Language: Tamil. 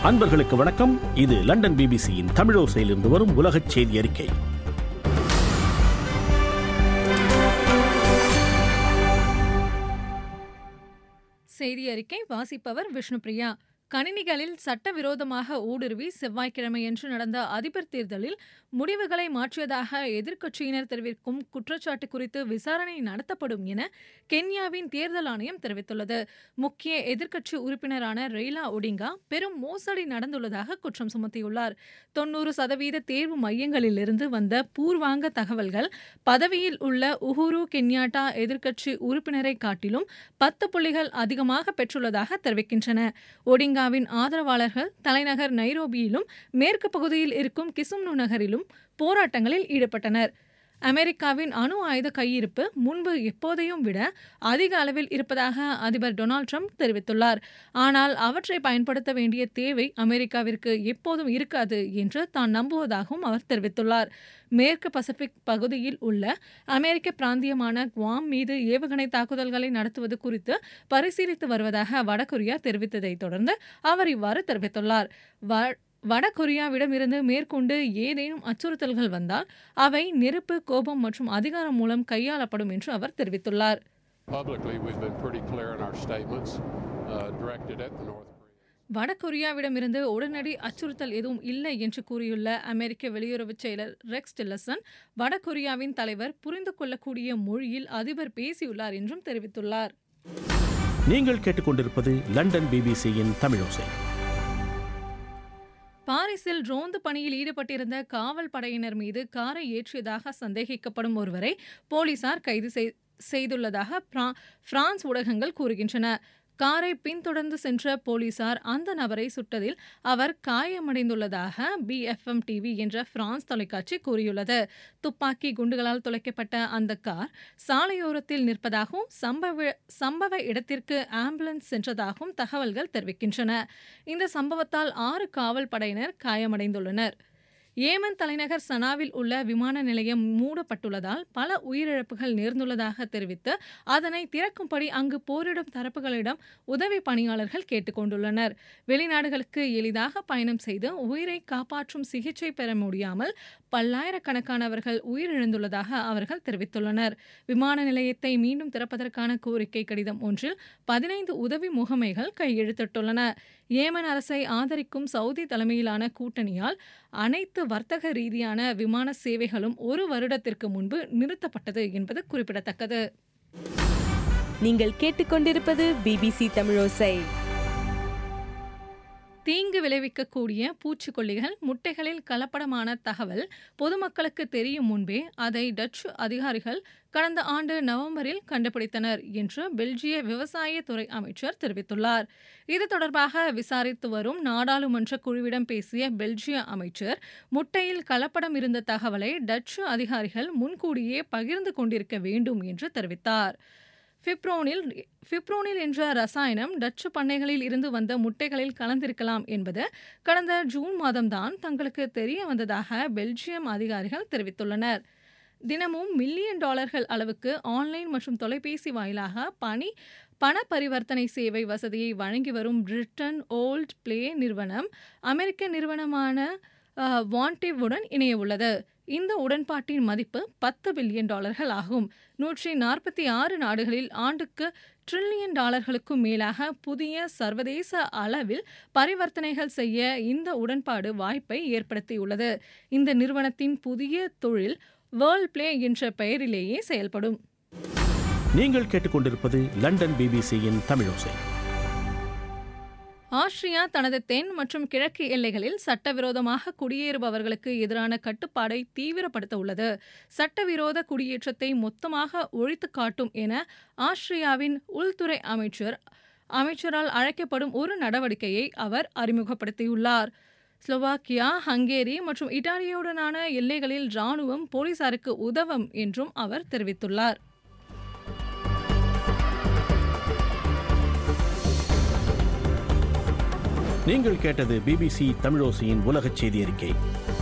அன்பர்களுக்கு வணக்கம் இது லண்டன் பிபிசியின் தமிழோசையிலிருந்து வரும் உலகச் செய்தி அறிக்கை செய்தி அறிக்கை வாசிப்பவர் விஷ்ணுபிரியா கணினிகளில் சட்டவிரோதமாக ஊடுருவி செவ்வாய்க்கிழமையன்று நடந்த அதிபர் தேர்தலில் முடிவுகளை மாற்றியதாக எதிர்க்கட்சியினர் தெரிவிக்கும் குற்றச்சாட்டு குறித்து விசாரணை நடத்தப்படும் என கென்யாவின் தேர்தல் ஆணையம் தெரிவித்துள்ளது முக்கிய எதிர்க்கட்சி உறுப்பினரான ரெய்லா ஒடிங்கா பெரும் மோசடி நடந்துள்ளதாக குற்றம் சுமத்தியுள்ளார் தொன்னூறு சதவீத தேர்வு மையங்களிலிருந்து வந்த பூர்வாங்க தகவல்கள் பதவியில் உள்ள உஹுரு கென்யாட்டா எதிர்க்கட்சி உறுப்பினரை காட்டிலும் பத்து புள்ளிகள் அதிகமாக பெற்றுள்ளதாக தெரிவிக்கின்றன ஒடிங்காவின் ஆதரவாளர்கள் தலைநகர் நைரோபியிலும் மேற்கு பகுதியில் இருக்கும் கிசும்னு நகரிலும் போராட்டங்களில் ஈடுபட்டனர் அமெரிக்காவின் அணு ஆயுத கையிருப்பு முன்பு எப்போதையும் விட அதிக அளவில் இருப்பதாக அதிபர் டொனால்ட் ட்ரம்ப் தெரிவித்துள்ளார் ஆனால் அவற்றை பயன்படுத்த வேண்டிய தேவை அமெரிக்காவிற்கு எப்போதும் இருக்காது என்று தான் நம்புவதாகவும் அவர் தெரிவித்துள்ளார் மேற்கு பசிபிக் பகுதியில் உள்ள அமெரிக்க பிராந்தியமான குவாம் மீது ஏவுகணை தாக்குதல்களை நடத்துவது குறித்து பரிசீலித்து வருவதாக வடகொரியா தெரிவித்ததை தொடர்ந்து அவர் இவ்வாறு தெரிவித்துள்ளார் வடகொரியாவிடமிருந்து மேற்கொண்டு ஏதேனும் அச்சுறுத்தல்கள் வந்தால் அவை நெருப்பு கோபம் மற்றும் அதிகாரம் மூலம் கையாளப்படும் என்று அவர் தெரிவித்துள்ளார் Publicly, we've been pretty clear in our statements uh, directed at the North Korea. வடகொரியாவிடமிருந்து உடனடி அச்சுறுத்தல் எதுவும் இல்லை என்று கூறியுள்ள அமெரிக்க வெளியுறவுச் செயலர் ரெக்ஸ் டில்லசன் வடகொரியாவின் தலைவர் புரிந்து கொள்ளக்கூடிய மொழியில் அதிபர் பேசியுள்ளார் என்றும் தெரிவித்துள்ளார் நீங்கள் கேட்டுக்கொண்டிருப்பது லண்டன் பிபிசியின் தமிழோசை பாரிஸில் ரோந்து பணியில் ஈடுபட்டிருந்த காவல் படையினர் மீது காரை ஏற்றியதாக சந்தேகிக்கப்படும் ஒருவரை போலீசார் கைது செய்துள்ளதாக பிரான்ஸ் ஊடகங்கள் கூறுகின்றன காரை பின்தொடர்ந்து சென்ற போலீசார் அந்த நபரை சுட்டதில் அவர் காயமடைந்துள்ளதாக பிஎஃப்எம் டிவி என்ற பிரான்ஸ் தொலைக்காட்சி கூறியுள்ளது துப்பாக்கி குண்டுகளால் துளைக்கப்பட்ட அந்த கார் சாலையோரத்தில் நிற்பதாகவும் சம்பவ சம்பவ இடத்திற்கு ஆம்புலன்ஸ் சென்றதாகவும் தகவல்கள் தெரிவிக்கின்றன இந்த சம்பவத்தால் ஆறு காவல் படையினர் காயமடைந்துள்ளனர் ஏமன் தலைநகர் சனாவில் உள்ள விமான நிலையம் மூடப்பட்டுள்ளதால் பல உயிரிழப்புகள் நேர்ந்துள்ளதாக தெரிவித்து அதனை திறக்கும்படி அங்கு போரிடும் தரப்புகளிடம் உதவி பணியாளர்கள் கேட்டுக்கொண்டுள்ளனர் வெளிநாடுகளுக்கு எளிதாக பயணம் செய்து உயிரை காப்பாற்றும் சிகிச்சை பெற முடியாமல் பல்லாயிரக்கணக்கானவர்கள் உயிரிழந்துள்ளதாக அவர்கள் தெரிவித்துள்ளனர் விமான நிலையத்தை மீண்டும் திறப்பதற்கான கோரிக்கை கடிதம் ஒன்றில் பதினைந்து உதவி முகமைகள் கையெழுத்திட்டுள்ளன ஏமன் அரசை ஆதரிக்கும் சவுதி தலைமையிலான கூட்டணியால் அனைத்து வர்த்தக ரீதியான விமான சேவைகளும் ஒரு வருடத்திற்கு முன்பு நிறுத்தப்பட்டது என்பது குறிப்பிடத்தக்கது நீங்கள் கேட்டுக்கொண்டிருப்பது பிபிசி தமிழோசை தீங்கு விளைவிக்கக்கூடிய பூச்சிக்கொல்லிகள் முட்டைகளில் கலப்படமான தகவல் பொதுமக்களுக்கு தெரியும் முன்பே அதை டச்சு அதிகாரிகள் கடந்த ஆண்டு நவம்பரில் கண்டுபிடித்தனர் என்று பெல்ஜிய விவசாய துறை அமைச்சர் தெரிவித்துள்ளார் இது தொடர்பாக விசாரித்து வரும் நாடாளுமன்ற குழுவிடம் பேசிய பெல்ஜிய அமைச்சர் முட்டையில் கலப்படம் இருந்த தகவலை டச்சு அதிகாரிகள் முன்கூடியே பகிர்ந்து கொண்டிருக்க வேண்டும் என்று தெரிவித்தார் ஃபிப்ரோனில் ஃபிப்ரோனில் என்ற ரசாயனம் டச்சு பண்ணைகளில் இருந்து வந்த முட்டைகளில் கலந்திருக்கலாம் என்பது கடந்த ஜூன் மாதம்தான் தங்களுக்கு தெரிய வந்ததாக பெல்ஜியம் அதிகாரிகள் தெரிவித்துள்ளனர் தினமும் மில்லியன் டாலர்கள் அளவுக்கு ஆன்லைன் மற்றும் தொலைபேசி வாயிலாக பணி பண பரிவர்த்தனை சேவை வசதியை வழங்கி வரும் பிரிட்டன் ஓல்ட் பிளே நிறுவனம் அமெரிக்க நிறுவனமான வான்டிவுடன் இணைய உள்ளது இந்த உடன்பாட்டின் மதிப்பு பத்து பில்லியன் டாலர்கள் ஆகும் நூற்றி நாற்பத்தி ஆறு நாடுகளில் ஆண்டுக்கு ட்ரில்லியன் டாலர்களுக்கும் மேலாக புதிய சர்வதேச அளவில் பரிவர்த்தனைகள் செய்ய இந்த உடன்பாடு வாய்ப்பை ஏற்படுத்தியுள்ளது இந்த நிறுவனத்தின் புதிய தொழில் வேர்ல்ட் பிளே என்ற பெயரிலேயே செயல்படும் நீங்கள் கேட்டுக்கொண்டிருப்பது லண்டன் பிபிசியின் தமிழோசை ஆஸ்திரியா தனது தென் மற்றும் கிழக்கு எல்லைகளில் சட்டவிரோதமாக குடியேறுபவர்களுக்கு எதிரான கட்டுப்பாடை தீவிரப்படுத்த உள்ளது சட்டவிரோத குடியேற்றத்தை மொத்தமாக ஒழித்து காட்டும் என ஆஸ்திரியாவின் உள்துறை அமைச்சர் அமைச்சரால் அழைக்கப்படும் ஒரு நடவடிக்கையை அவர் அறிமுகப்படுத்தியுள்ளார் ஸ்லோவாக்கியா ஹங்கேரி மற்றும் இத்தாலியுடனான எல்லைகளில் ராணுவம் போலீசாருக்கு உதவும் என்றும் அவர் தெரிவித்துள்ளார் நீங்கள் கேட்டது பிபிசி தமிழோசையின் உலகச் செய்தி அறிக்கை